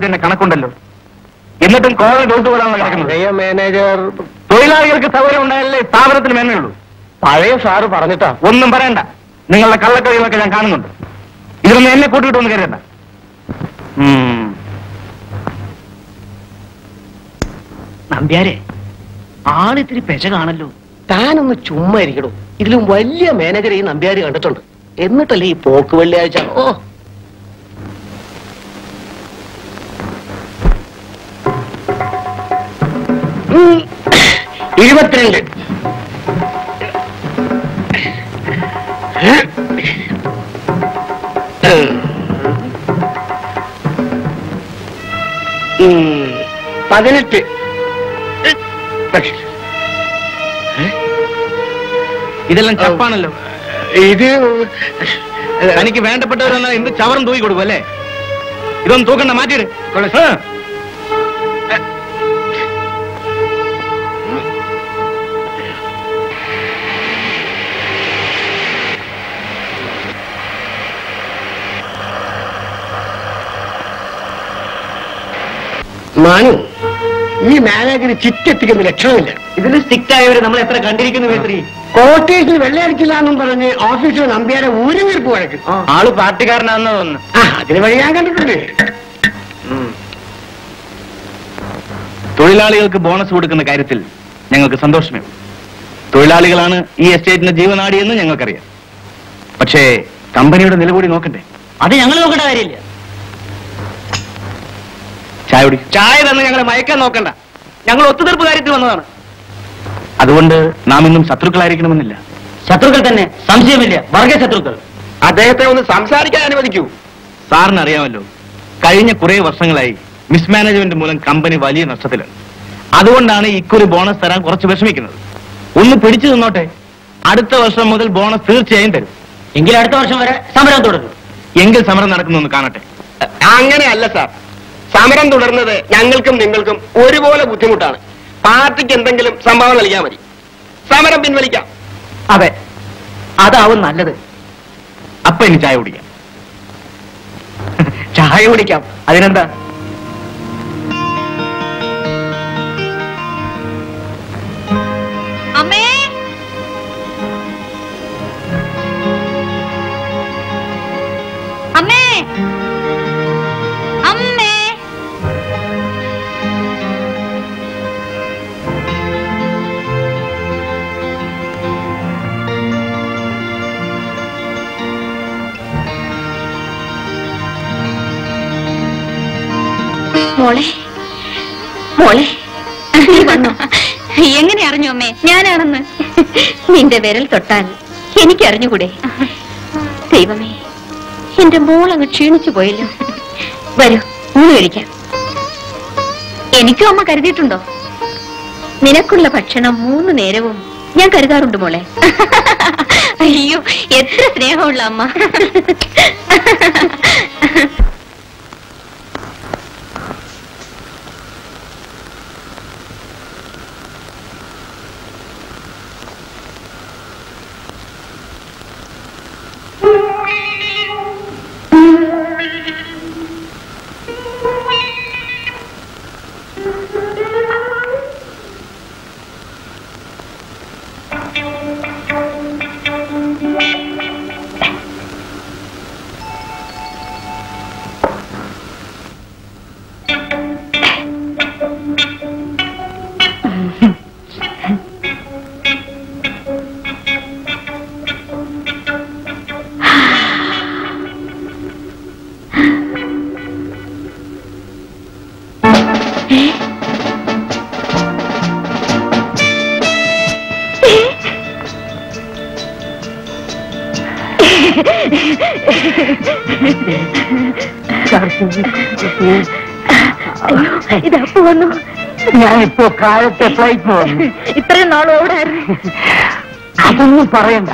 തന്നെ കണക്കുണ്ടല്ലോ എന്നിട്ടും കോടതി ഡോസ് പോലാണ് കിടക്കുന്നത് പഴയ മാനേജർ തൊഴിലാളികൾക്ക് സൗകര്യം ഉണ്ടായാലേ സ്ഥാപനത്തിന് മേന്മയുള്ളൂ പഴയ സാറ് പറഞ്ഞിട്ടാ ഒന്നും പറയണ്ട നിങ്ങളുടെ കള്ളക്കളികളൊക്കെ ഞാൻ കാണുന്നുണ്ട് ഇതിലൊന്നും എന്നെ കൂട്ടിയിട്ടൊന്നും കരുതണ്ട ഉം. നമ്പ്യാരെ ആളിത്തിരി പെശ കാണല്ലോ താനൊന്ന് ചുമ്മാ ഇരിക്കണോ ഇതിലും വലിയ മാനേജർ ഈ നമ്പ്യാര് കണ്ടിട്ടുണ്ട് എന്നിട്ടല്ലേ ഈ പോക്ക് വെള്ളിയാഴ്ച ഓ ഉം. ഇരുപത്തിരണ്ട് ഉം. പതിനെട്ട് ഇതെല്ലാം ചപ്പാണല്ലോ ഇത് തനിക്ക് വേണ്ടപ്പെട്ടവരെന്നാൽ എന്ത് ചവറും തൂക്കി കൊടുക്കും അല്ലേ ഇതൊന്നും തൂക്കണ്ട മാറ്റിയിട് ആ. മാനു ഈ മാനേജർ ചിറ്റെത്തിക്കുന്ന ലക്ഷണമില്ല ഇതിൽ സ്റ്റിക്റ്റ് ആയവരെ നമ്മൾ എത്ര കണ്ടിരിക്കുന്നു മേത്രി കോട്ടേഴ്സിൽ വെള്ളയടിച്ചില്ല എന്നും പറഞ്ഞ് ഓഫീസിൽ നമ്പ്യാരെ ഒരു വീർപ്പ് വഴക്ക് ആള് പാർട്ടിക്കാരനാണെന്ന് തോന്നുന്നു ആ അതിന് വഴി ഞാൻ കണ്ടിട്ടുണ്ട് തൊഴിലാളികൾക്ക് ബോണസ് കൊടുക്കുന്ന കാര്യത്തിൽ ഞങ്ങൾക്ക് സന്തോഷമേ ഉള്ളൂ. തൊഴിലാളികളാണ് ഈ എസ്റ്റേറ്റിന്റെ ജീവനാടിയെന്ന് ഞങ്ങൾക്കറിയാം പക്ഷേ കമ്പനിയുടെ നില കൂടി നോക്കണ്ടേ അത് ഞങ്ങൾ നോക്കേണ്ട കാര്യമില്ല ചായ കുടി ചായ തന്നെ ഞങ്ങളെ മയക്കാൻ നോക്കണ്ട ഞങ്ങൾ ഒത്തുതീർപ്പ് കാര്യത്തിൽ വന്നതാണ് അതുകൊണ്ട് നാം ഇന്നും ശത്രുക്കളായിരിക്കണമെന്നില്ല ശത്രുക്കൾ തന്നെ സംശയമില്ല വർഗ ശത്രുക്കൾ അദ്ദേഹത്തെ ഒന്ന് സംസാരിക്കാൻ അനുവദിക്കൂ സാറിന് അറിയാമല്ലോ കഴിഞ്ഞ കുറെ വർഷങ്ങളായി മിസ്മാനേജ്മെന്റ് മൂലം കമ്പനി വലിയ നഷ്ടത്തിലാണ് അതുകൊണ്ടാണ് ഇക്കുറി ബോണസ് തരാൻ കുറച്ച് വിഷമിക്കുന്നത് ഒന്ന് പിടിച്ചു നിന്നോട്ടെ അടുത്ത വർഷം മുതൽ ബോണസ് തീർച്ചയായും തരും എങ്കിൽ അടുത്ത വർഷം വരെ സമരം തുടരും എങ്കിൽ സമരം നടക്കുന്നൊന്ന് കാണട്ടെ അങ്ങനെയല്ല സാർ സമരം തുടർന്നത് ഞങ്ങൾക്കും നിങ്ങൾക്കും ഒരുപോലെ ബുദ്ധിമുട്ടാണ് പാർട്ടിക്ക് എന്തെങ്കിലും സംഭാവന നൽകിയാൽ മതി സമരം പിൻവലിക്കാം അതെ അതാവും നല്ലത് അപ്പൊ ഇനി ചായ കുടിക്കാം ചായ കുടിക്കാം അതിനെന്താ അമ്മേ അമ്മേ അമ്മേ മോളെ മോളെ നീ വന്നോ എങ്ങനെ അറിഞ്ഞു അമ്മേ ഞാനാണെന്ന് നിന്റെ വിരൽ തൊട്ടാൽ എനിക്കറിഞ്ഞുകൂടെ ദൈവമേ എന്റെ മോൾ അങ്ങ് ക്ഷീണിച്ചു പോയല്ലോ വരൂ ഊണ് കഴിക്കാം എനിക്കും അമ്മ കരുതിയിട്ടുണ്ടോ നിനക്കുള്ള ഭക്ഷണം മൂന്ന് നേരവും ഞാൻ കരുതാറുണ്ട് മോളെ അയ്യോ എത്ര സ്നേഹമുള്ള അമ്മ ഇതപ്പോ വന്നു ഞാനിപ്പോ കാലത്തെ ഫ്ലൈറ്റ് വന്നു ഇത്രയും നാൾ ഓടായിരുന്നു അതൊന്നും പറയണ്ട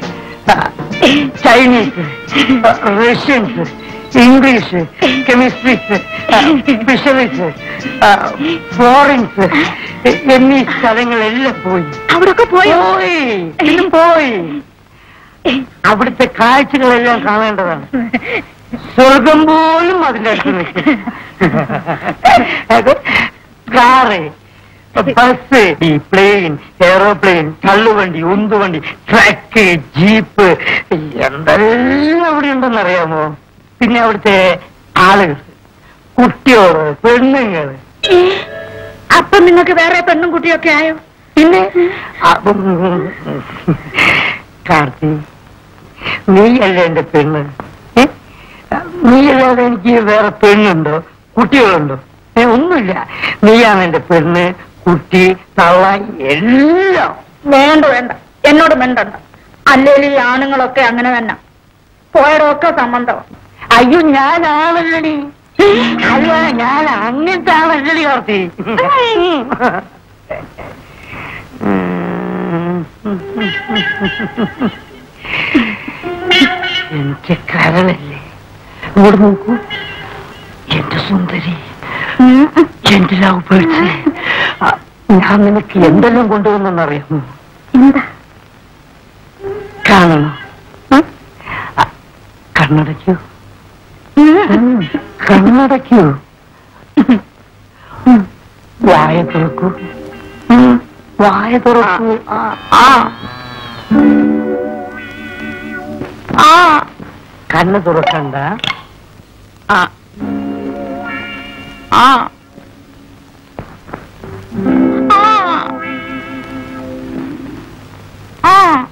Chinese Russians English chemistries fisheries foreigns എന്നീ സ്ഥലങ്ങളെല്ലാം പോയി അവിടൊക്കെ പോയോ പോയി ഇന്നും പോയി അവിടുത്തെ കാഴ്ചകളെല്ലാം കാണേണ്ടതാണ് സ്വർഗം പോലും അതിന്റെ അടുത്ത് നിൽക്കും ബസ് പ്ലെയിൻ എയറോപ്ലെയിൻ തള്ളുവണ്ടി ഉന്തുവണ്ടി ട്രക്ക് ജീപ്പ് എന്തെല്ലാം അവിടെ ഉണ്ടെന്ന് അറിയാമോ പിന്നെ അവിടുത്തെ ആളുകൾ കുട്ടിയോട് പെണ്ണുങ്ങൾ അപ്പൊ നിങ്ങൾക്ക് വേറെ പെണ്ണും കുട്ടിയൊക്കെ ആയോ പിന്നെ അപ്പം കാർത്തി നീയല്ലേ എന്റെ പെണ്ണ് ഏ? നീയല്ലാതെ എനിക്ക് വേറെ പെണ്ണുണ്ടോ കുട്ടികളുണ്ടോ ഏ ഒന്നുമില്ല നീയാണ് എന്റെ പെണ്ണ് കുട്ടി തള്ള എല്ലാം വേണ്ട വേണ്ട എന്നോട് മിണ്ടണ്ട അല്ലേലും ഈ ആണുങ്ങളൊക്കെ അങ്ങനെ തന്നെ പോയടൊക്കെ സംബന്ധം അയ്യോ ഞാനാണല്ലടി അല്ല ഞാൻ അങ്ങനത്തെ ആണല്ലടി കാർത്തി എനിക്ക് കരളല്ലേ ഇങ്ങോട്ട് നോക്കൂ എന്റെ സുന്ദരി എന്റെ ലവ് പേഴ്സ് ഞാൻ നിനക്ക് എന്തെല്ലാം കൊണ്ടുവന്നെന്നറിയാമോ എന്താ കാണണോ ആ, കണ്ണടയ്ക്കൂ ഉം, കണ്ണടയ്ക്കൂ ഉം, വായ തുറക്കൂ ഉം, വായ തുറക്കൂ ആ, ആ. ആ കണ്ണ് തുറക്കണ്ട ആ ആ ആ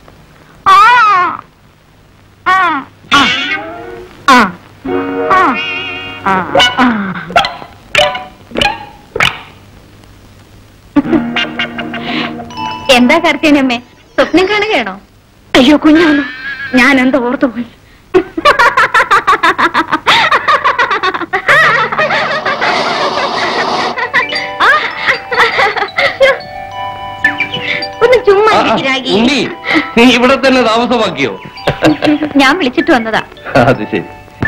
എന്താ കർത്തിയനമ്മേ സ്വപ്നം കാണുകയാണോ അയ്യോ കുഞ്ഞാണോ ഞാൻ എന്താ ഓർത്തു പോയി ഒന്ന് ചുമ്മാ ഇരിക്ക് രാഗി. ഉണ്ണി നീ ഇവിടെ തന്നെ താമസമാക്കിയോ ഞാൻ വിളിച്ചിട്ട് വന്നതാ അത് ശരി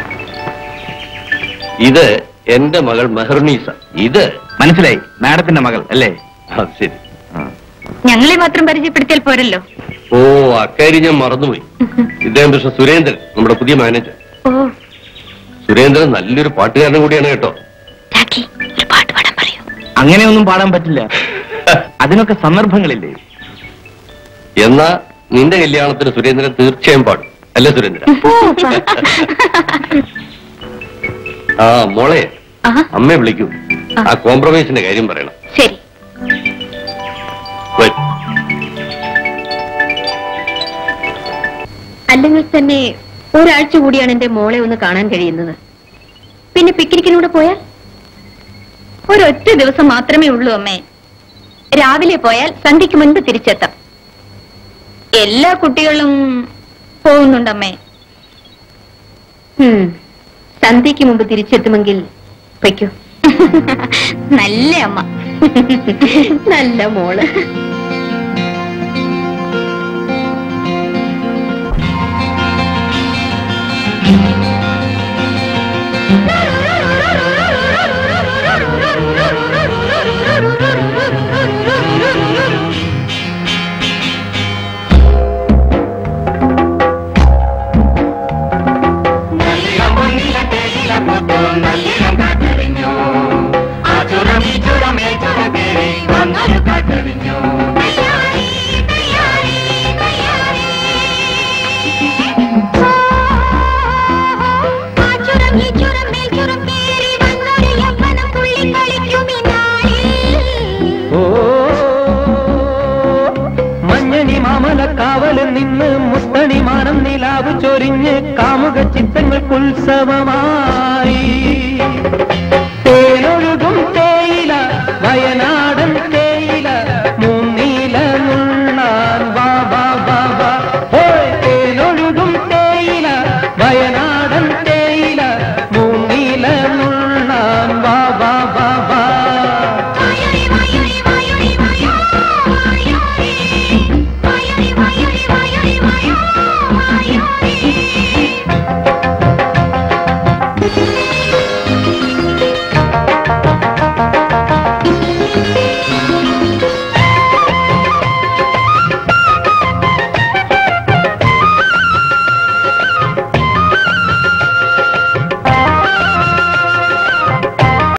ഇത് എന്റെ മകൾ മെഹർണീസ ഇത് മനസ്സിലായി മാഡത്തിന്റെ മകൾ അല്ലേ അത് ശരി ഞങ്ങളെ മാത്രം പരിചയപ്പെടുത്തിയാൽ പോരല്ലോ ഓ അക്കാര്യം ഞാൻ മറന്നുപോയി ഇദ്ദേഹം പക്ഷെ സുരേന്ദ്രൻ നമ്മുടെ പുതിയ മാനേജർ ഓ സുരേന്ദ്രൻ നല്ലൊരു പാട്ടുകാരനും കൂടിയാണ് കേട്ടോ രാഖി ഒരു പാട്ട് പാടാൻ പറയൂ അങ്ങനെയൊന്നും പാടാൻ പറ്റില്ല അതിനൊക്കെ സന്ദർഭങ്ങളില്ലേ എന്നാ നിന്റെ കല്യാണത്തിന് സുരേന്ദ്രൻ തീർച്ചയായും പാടും അല്ലേ സുരേന്ദ്രൻ ആ മോളെ ആ അമ്മയെ വിളിക്കൂ ആ. ആ കോംപ്രമൈസിന്റെ കാര്യം പറയണം ശരി വരൂ. അല്ലെങ്കിൽ തന്നെ ഒരാഴ്ച കൂടിയാണ് എന്റെ മോളെ ഒന്ന് കാണാൻ കഴിയുന്നത് പിന്നെ പിക്നിക്കിനൂടെ പോയാൽ ഒരൊറ്റ ദിവസം മാത്രമേ ഉള്ളൂ അമ്മേ രാവിലെ പോയാൽ സന്ധ്യയ്ക്ക് മുൻപ് തിരിച്ചെത്താം എല്ലാ കുട്ടികളും പോകുന്നുണ്ടമ്മേ ഉം. സന്ധ്യയ്ക്ക് മുമ്പ് തിരിച്ചെത്തുമെങ്കിൽ വയ്ക്കൂ നല്ല അമ്മ നല്ല മോള് മഞ്ഞണി മാമല കാവല് നിന്ന് മുത്തണി മാനം നിലാവ് ചൊരിഞ്ഞ് കാമുക ചിത്തങ്ങൾക്കുത്സവമാ